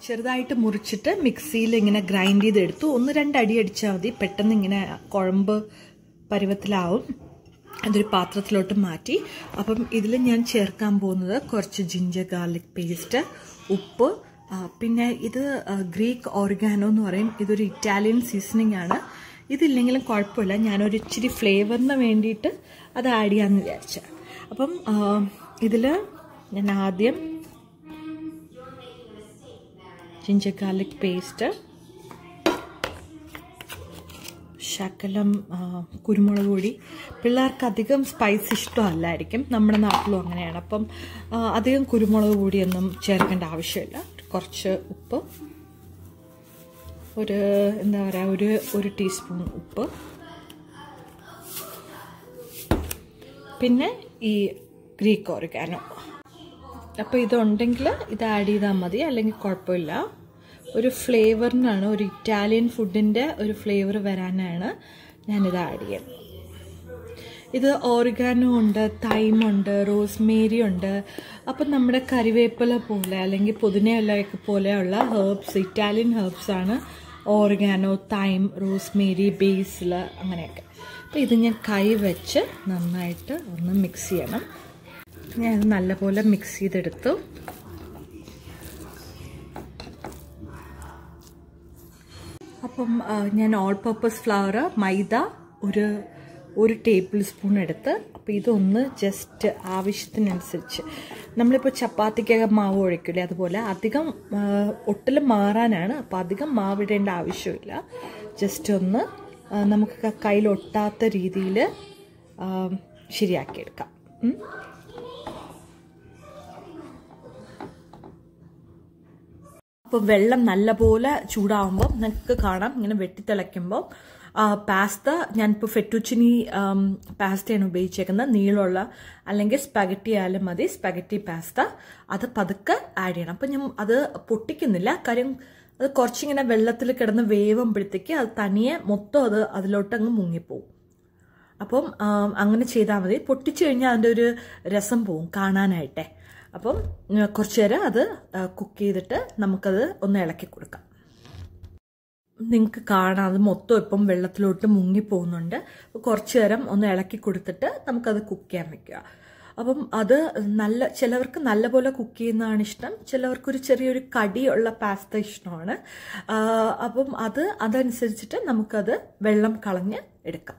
ചെറുതായിട്ട് മുറിച്ചിട്ട് മിക്സിയിൽ ഇങ്ങനെ ഗ്രൈൻഡ് ചെയ്തെടുത്തു ഒന്ന് രണ്ട് അടി അടിച്ചാൽ മതി പെട്ടെന്ന് ഇങ്ങനെ കുഴമ്പ് പരുവത്തിലാവും അതൊരു പാത്രത്തിലോട്ട് മാറ്റി അപ്പം ഇതിൽ ഞാൻ ചേർക്കാൻ പോകുന്നത് കുറച്ച് ജിഞ്ചർ ഗാർലിക് പേസ്റ്റ് ഉപ്പ് ആ, പിന്നെ ഇത് ആ, ഗ്രീക്ക് ഓർഗാനോ എന്ന് പറയും ഇതൊരു ഇറ്റാലിയൻ സീസണിങ് ആണ് ഇതില്ലെങ്കിലും കുഴപ്പമില്ല ഞാനൊരു ഇച്ചിരി ഫ്ലേവറിന് വേണ്ടിയിട്ട് അത് ആഡ് ചെയ്യാമെന്ന് വിചാരിച്ച അപ്പം ഇതിൽ ഞാൻ ആദ്യം ജിഞ്ചർ ഗാർലിക് പേസ്റ്റ് ശകലം ആ, കുരുമുളക് പൊടി പിള്ളേർക്ക് അധികം സ്പൈസ് ഇഷ്ടമല്ലായിരിക്കും നമ്മുടെ നാട്ടിലും അങ്ങനെയാണ് അപ്പം ആ, അധികം കുരുമുളക് പൊടിയൊന്നും ചേർക്കേണ്ട ആവശ്യമില്ല കുറച്ച് ഉപ്പ് ഒരു എന്താ പറയുക ഒരു ഒരു ടീസ്പൂൺ ഉപ്പ് പിന്നെ ഈ ഗ്രീക്ക് ഓറിഗാനോ അപ്പോൾ ഇതുണ്ടെങ്കിൽ ഇത് ആഡ് ചെയ്താൽ മതി അല്ലെങ്കിൽ കുഴപ്പമില്ല ഒരു ഫ്ലേവറിനാണ് ഒരു ഇറ്റാലിയൻ ഫുഡിൻ്റെ ഒരു ഫ്ലേവർ വരാനാണ് ഞാനിത് ആഡ് ചെയ്യുന്നത് ഇത് ഓറിഗാനോ ഉണ്ട് തൈമുണ്ട് റോസ്മേരി ഉണ്ട് അപ്പം നമ്മുടെ കറിവേപ്പില പോലെ അല്ലെങ്കിൽ പുതിനയിലയൊക്കെ പോലെയുള്ള ഹേർബ്സ് ഇറ്റാലിയൻ ഹേർബ്സ് ആണ് ഓറിഗാനോ തൈം റോസ്മേരി ബേസിൽ അങ്ങനെയൊക്കെ അപ്പം ഇത് ഞാൻ കൈ വെച്ച് നന്നായിട്ട് ഒന്ന് മിക്സ് ചെയ്യണം ഞാൻ ഇത് നല്ലപോലെ മിക്സ് ചെയ്തെടുത്തു അപ്പം ആ, ഞാൻ ഓൾ പർപ്പസ് ഫ്ലവർ മൈദ ഒരു ഒരു ടേബിൾ സ്പൂൺ എടുത്ത് അപ്പോൾ ഇതൊന്ന് ജസ്റ്റ് ആവശ്യത്തിനനുസരിച്ച് നമ്മളിപ്പോൾ ചപ്പാത്തിക്കൊക്കെ മാവ് ഒഴിക്കില്ലേ അതുപോലെ അധികം ആ, ഒട്ടിൽ മാറാനാണ് അപ്പോൾ അധികം മാവിടേണ്ട ആവശ്യമില്ല ജസ്റ്റ് ഒന്ന് ആ, നമുക്ക് കയ്യിൽ ഒട്ടാത്ത രീതിയിൽ ശരിയാക്കിയെടുക്കാം ഉം. അപ്പോൾ വെള്ളം നല്ലപോലെ ചൂടാവുമ്പോൾ നിങ്ങൾക്ക് കാണാം ഇങ്ങനെ വെട്ടിത്തിളയ്ക്കുമ്പോൾ പാസ്ത ഞാനിപ്പോൾ ഫെറ്റുച്ചിനി പാസ്തയാണ് ഉപയോഗിച്ചേക്കുന്നത് നീളമുള്ള അല്ലെങ്കിൽ സ്പഗറ്റി ആയാലും മതി സ്പഗറ്റി പാസ്ത അത് പതുക്കെ ആഡ് ചെയ്യണം അപ്പം ഞാൻ അത് പൊട്ടിക്കുന്നില്ല കാര്യം അത് കുറച്ചിങ്ങനെ വെള്ളത്തിൽ കിടന്ന് വേവുമ്പോഴത്തേക്ക് അത് തനിയെ മൊത്തം അത് അതിലോട്ടങ്ങ് മുങ്ങിപ്പോവും അപ്പം ആ, അങ്ങനെ ചെയ്താൽ മതി പൊട്ടിച്ചു കഴിഞ്ഞാൽ അതിൻ്റെ ഒരു രസം പോവും കാണാനായിട്ടേ അപ്പം ഉം, കുറച്ച് നേരം അത് കുക്ക് ചെയ്തിട്ട് നമുക്കത് ഒന്ന് ഇളക്കി കൊടുക്കാം നിങ്ങൾക്ക് കാണാം അത് മൊത്തം ഇപ്പം വെള്ളത്തിലോട്ട് മുങ്ങി പോകുന്നുണ്ട് കുറച്ച് നേരം ഒന്ന് ഇളക്കി കൊടുത്തിട്ട് നമുക്കത് കുക്ക് ചെയ്യാൻ വെക്കുക അപ്പം അത് നല്ല ചിലവർക്ക് നല്ലപോലെ കുക്ക് ചെയ്യുന്നതാണ് ഇഷ്ടം ചിലവർക്കൊരു ചെറിയൊരു കടിയുള്ള പാസ്ത ഇഷ്ടമാണ് ആ, അപ്പം അത് അതനുസരിച്ചിട്ട് നമുക്കത് വെള്ളം കളഞ്ഞ് എടുക്കാം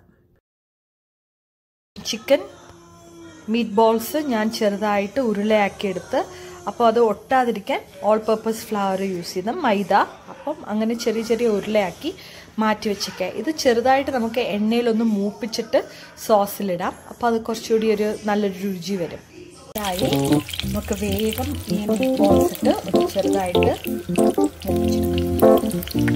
ചിക്കൻ മീറ്റ് ബോൾസ് ഞാൻ ചെറുതായിട്ട് ഉരുളയാക്കി എടുത്ത് അപ്പോൾ അത് ഒട്ടാതിരിക്കാൻ ഓൾ പർപ്പസ് ഫ്ലവർ യൂസ് ചെയ്ത മൈദ അപ്പം അങ്ങനെ ചെറിയ ചെറിയ ഉരുളയാക്കി മാറ്റി വെച്ചേക്കുക ഇത് ചെറുതായിട്ട് നമുക്ക് എണ്ണയിലൊന്ന് മൂപ്പിച്ചിട്ട് സോസിലിടാം അപ്പോൾ അത് കുറച്ചുകൂടി ഒരു നല്ലൊരു രുചി വരും ഇതായി നമുക്ക് വേഗം ഈ മീറ്റ് ബോൾസ് ഇട്ട് ഒന്ന് ചെറുതായിട്ട് മൂപ്പിച്ചെടുക്കാം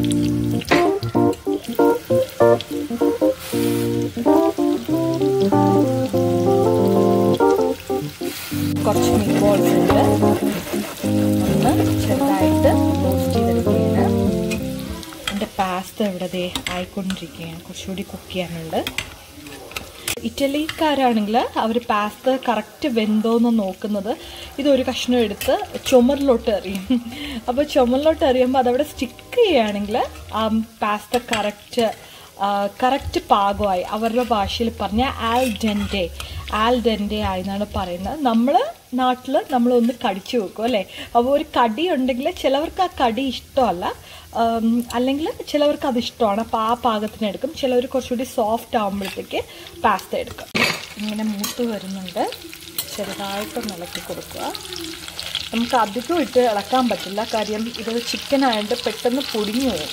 കുറച്ച് മീറ്റ് ബോൾസ് ഉണ്ട് ഒന്ന് ചെറുതായിട്ട് റോസ്റ്റ് ചെയ്തെടുക്കുകയാണ് എൻ്റെ പാസ്ത ഇവിടെ ദേ ആയിക്കൊണ്ടിരിക്കുകയാണ് കുറച്ചുകൂടി കുക്ക് ചെയ്യാനുണ്ട് ഇറ്റലിക്കാരാണെങ്കിൽ അവർ പാസ്ത കറക്റ്റ് വെന്തോന്ന് നോക്കുന്നത് ഇതൊരു കഷ്ണം എടുത്ത് ചുമരിലോട്ട് എറിയും അപ്പോൾ ചുമരിലോട്ട് എറിയുമ്പോൾ അതവിടെ സ്റ്റിക്ക് ചെയ്യുകയാണെങ്കിൽ ആ പാസ്ത കറക്റ്റ് കറക്റ്റ് പാകമായി അവരുടെ ഭാഷയിൽ പറഞ്ഞ ആൽ ഡെൻഡെ ആൽ ഡെൻഡെ ആയി എന്നാണ് പറയുന്നത് നമ്മൾ നാട്ടിൽ നമ്മളൊന്ന് കടിച്ചു വെക്കും അല്ലേ അപ്പോൾ ഒരു കടി ഉണ്ടെങ്കിൽ ചിലവർക്ക് ആ കടി ഇഷ്ടമല്ല ഉം, അല്ലെങ്കിൽ ചിലവർക്ക് അത് ഇഷ്ടമാണ് അപ്പോൾ ആ പാകത്തിന് എടുക്കും ചിലവർ കുറച്ചുകൂടി സോഫ്റ്റ് ആകുമ്പോഴത്തേക്ക് പാസ്ത എടുക്കും ഇങ്ങനെ മൂത്ത് വരുന്നുണ്ട് ചെറുതായിട്ടൊന്ന് ഇളക്കി കൊടുക്കുക നമുക്ക് അധികം ഇട്ട് ഇളക്കാൻ പറ്റില്ല കാര്യം ഇത് ചിക്കൻ ആയതുകൊണ്ട് പെട്ടെന്ന് പൊടിഞ്ഞു പോകും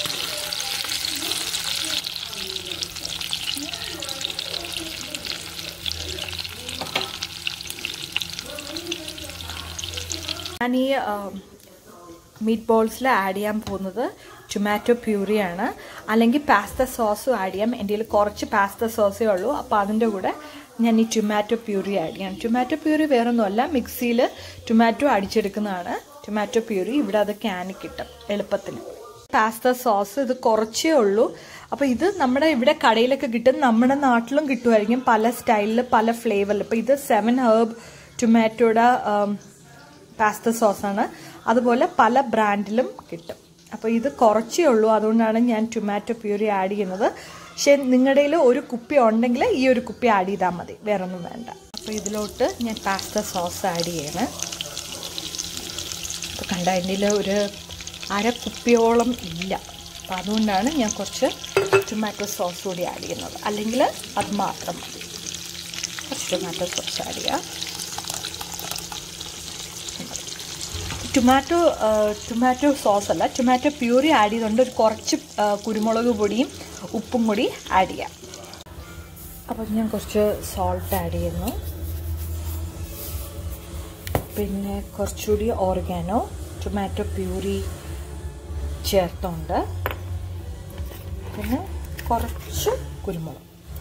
ഞാൻ ഈ മീറ്റ് ബോൾസിൽ ആഡ് ചെയ്യാൻ പോകുന്നത് ടൊമാറ്റോ പ്യൂറിയാണ് അല്ലെങ്കിൽ പാസ്ത സോസും ആഡ് ചെയ്യാം എൻ്റെ കയ്യിൽ കുറച്ച് പാസ്ത സോസേ ഉള്ളൂ അപ്പോൾ അതിൻ്റെ കൂടെ ഞാൻ ഈ ടൊമാറ്റോ പ്യൂറി ആഡ് ചെയ്യാം ടൊമാറ്റോ പ്യൂറി വേറൊന്നുമല്ല മിക്സിയിൽ ടൊമാറ്റോ അടിച്ചെടുക്കുന്നതാണ് ടൊമാറ്റോ പ്യൂറി ഇവിടെ അത് ക്യാനിൽ കിട്ടും എളുപ്പത്തിന് പാസ്ത സോസ് ഇത് കുറച്ചേ ഉള്ളൂ അപ്പോൾ ഇത് നമ്മുടെ ഇവിടെ കടയിലൊക്കെ കിട്ടും നമ്മുടെ നാട്ടിലും കിട്ടുമായിരിക്കും പല സ്റ്റൈലിൽ പല ഫ്ലേവറിൽ ഇപ്പോൾ ഇത് സെവൻ ഹേർബ് ടൊമാറ്റോയുടെ പാസ്ത സോസാണ് അതുപോലെ പല ബ്രാൻഡിലും കിട്ടും അപ്പോൾ ഇത് കുറച്ചേ ഉള്ളൂ അതുകൊണ്ടാണ് ഞാൻ ടൊമാറ്റോ പ്യൂരി ആഡ് ചെയ്യുന്നത് പക്ഷെ നിങ്ങളുടെ കയ്യിൽ ഒരു കുപ്പി ഉണ്ടെങ്കിൽ ഈ ഒരു കുപ്പി ആഡ് ചെയ്താൽ മതി വേറെ ഒന്നും വേണ്ട അപ്പോൾ ഇതിലോട്ട് ഞാൻ പാസ്ത സോസ് ആഡ് ചെയ്യണം അപ്പോൾ കണ്ട അതിൻ്റെ ഒരു അര കുപ്പിയോളം ഇല്ല അപ്പോൾ അതുകൊണ്ടാണ് ഞാൻ കുറച്ച് ടൊമാറ്റോ സോസ് കൂടി ആഡ് ചെയ്യുന്നത് അല്ലെങ്കിൽ അത് മാത്രം മതി കുറച്ച് ടൊമാറ്റോ സോസ് ആഡ് ചെയ്യാം ടൊമാറ്റോ ടൊമാറ്റോ സോസ് അല്ല ടൊമാറ്റോ പ്യൂരി ആഡ് ചെയ്തുകൊണ്ട് ഒരു കുറച്ച് കുരുമുളക് പൊടിയും ഉപ്പും കൂടി ആഡ് ചെയ്യാം അപ്പം ഞാൻ കുറച്ച് സോൾട്ട് ആഡ് ചെയ്യുന്നു പിന്നെ കുറച്ചുകൂടി ഓർഗാനോ ടൊമാറ്റോ പ്യൂരി ചേർത്തുണ്ട് പിന്നെ കുറച്ച് കുരുമുളക്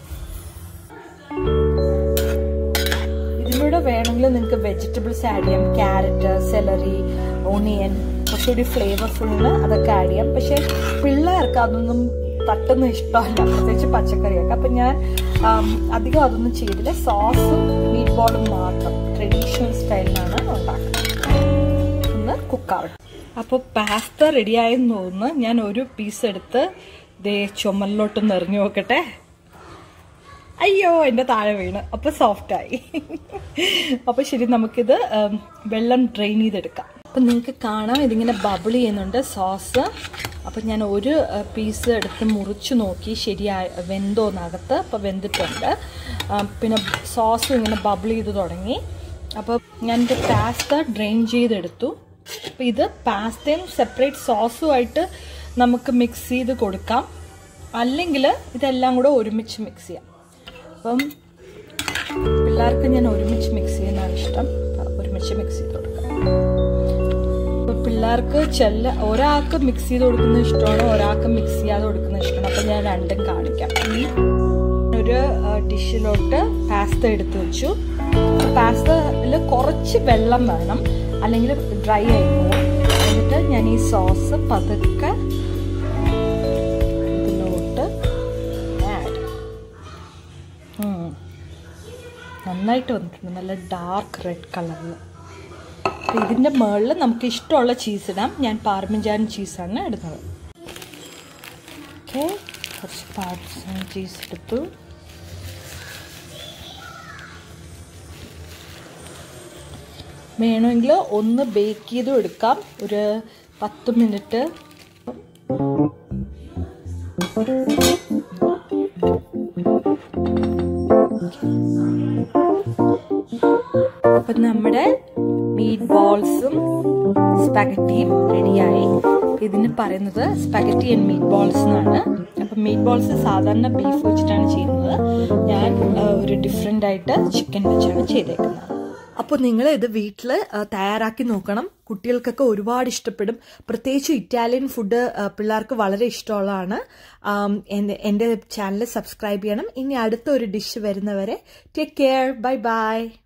ഇതിലൂടെ വേണമെങ്കിൽ നിങ്ങൾക്ക് വെജിറ്റബിൾസ് ആഡ് ചെയ്യാം ക്യാരറ്റ് സെലറി ഓണിയൻ കുറച്ചുകൂടി ഫ്ലേവർഫുള്ളിന് അതൊക്കെ ആഡ് ചെയ്യാം പക്ഷേ പിള്ളേർക്ക് അതൊന്നും തട്ടുന്ന ഇഷ്ടമല്ല പ്രത്യേകിച്ച് പച്ചക്കറിയൊക്കെ അപ്പം ഞാൻ അധികം അതൊന്നും ചെയ്തില്ല സോസും മീറ്റ് ബോളും മാത്രം ട്രഡീഷണൽ സ്റ്റൈലിലാണ് ഉണ്ടാക്കുന്നത് ഒന്ന് കുക്കാവട്ടെ അപ്പോൾ പാസ്ത റെഡിയായെന്ന് തോന്നുന്നു ഞാൻ ഒരു പീസ് എടുത്ത് ദേ ചുമലിലോട്ടൊന്ന് എറിഞ്ഞു നോക്കട്ടെ അയ്യോ എൻ്റെ താഴെ വീണ് അപ്പോൾ സോഫ്റ്റായി അപ്പോൾ ശരി നമുക്കിത് വെള്ളം ഡ്രെയിൻ ചെയ്തെടുക്കാം അപ്പം നിങ്ങൾക്ക് കാണാം ഇതിങ്ങനെ ബബിൾ ചെയ്യുന്നുണ്ട് സോസ് അപ്പം ഞാൻ ഒരു പീസ് എടുത്ത് മുറിച്ച് നോക്കി ശരിയായ വെന്തോന്നകത്ത് അപ്പോൾ വെന്തിട്ടുണ്ട് പിന്നെ സോസ് ഇങ്ങനെ ബബിൾ ചെയ്ത് തുടങ്ങി അപ്പോൾ ഞാൻ എൻ്റെ പാസ്ത ഡ്രെയിൻ ചെയ്തെടുത്തു അപ്പോൾ ഇത് പാസ്തയും സെപ്പറേറ്റ് സോസുമായിട്ട് നമുക്ക് മിക്സ് ചെയ്ത് കൊടുക്കാം അല്ലെങ്കിൽ ഇതെല്ലാം കൂടെ ഒരുമിച്ച് മിക്സ് ചെയ്യാം അപ്പം പിള്ളേർക്ക് ഞാൻ ഒരുമിച്ച് മിക്സ് ചെയ്യുന്നതാണ് ഇഷ്ടം ഒരുമിച്ച് മിക്സ് ചെയ്ത് കൊടുക്കാം അപ്പം പിള്ളേർക്ക് ചെല്ല ഒരാൾക്ക് മിക്സ് ചെയ്ത് കൊടുക്കുന്നത് ഇഷ്ടമാണ് ഒരാൾക്ക് മിക്സ് ചെയ്യാതെ കൊടുക്കുന്നത് ഇഷ്ടമാണ് അപ്പം ഞാൻ രണ്ടും കാണിക്കാം ഈ ഒരു ഡിഷിലോട്ട് പാസ്ത എടുത്തു വെച്ചു പാസ്തയിൽ കുറച്ച് വെള്ളം വേണം അല്ലെങ്കിൽ ഡ്രൈ ആയി പോകും എന്നിട്ട് ഞാൻ ഈ സോസ് പതുക്കെ ഇതിലോട്ട് ആഡ് നന്നായിട്ട് വന്നിട്ടുണ്ട് നല്ല ഡാർക്ക് റെഡ് കളറിൽ അപ്പോൾ ഇതിൻ്റെ മുകളിൽ നമുക്ക് ഇഷ്ടമുള്ള ചീസ് ഇടാം ഞാൻ പാർമിജാൻ ചീസാണ് ഇടുന്നത് ഓക്കെ കുറച്ച് പാർമിജാൻ ചീസ് എടുത്തു വേണമെങ്കിൽ ഒന്ന് ബേക്ക് ചെയ്തും എടുക്കാം ഒരു പത്ത് മിനിറ്റ് അപ്പം നമ്മുടെ മീറ്റ് ബോൾസും സ്പാഗറ്റിയും റെഡിയായി ഇതിന് പറയുന്നത് സ്പാഗറ്റി ആൻഡ് മീറ്റ് ബോൾസ് എന്നാണ് അപ്പം മീറ്റ് ബോൾസ് സാധാരണ ബീഫ് വെച്ചിട്ടാണ് ചെയ്യുന്നത് ഞാൻ ഒരു ഡിഫറെൻ്റ് ആയിട്ട് ചിക്കൻ വെച്ചാണ് ചെയ്തേക്കുന്നത് അപ്പോൾ നിങ്ങൾ ഇത് വീട്ടിൽ തയ്യാറാക്കി നോക്കണം കുട്ടികൾക്കൊക്കെ ഒരുപാട് ഇഷ്ടപ്പെടും പ്രത്യേകിച്ച് ഇറ്റാലിയൻ ഫുഡ് പിള്ളേർക്ക് വളരെ ഇഷ്ടമുള്ളതാണ് എൻ്റെ ചാനൽ സബ്സ്ക്രൈബ് ചെയ്യണം ഇനി അടുത്ത ഒരു ഡിഷ് വരുന്നവരെ ടേക്ക് കെയർ ബൈ ബൈ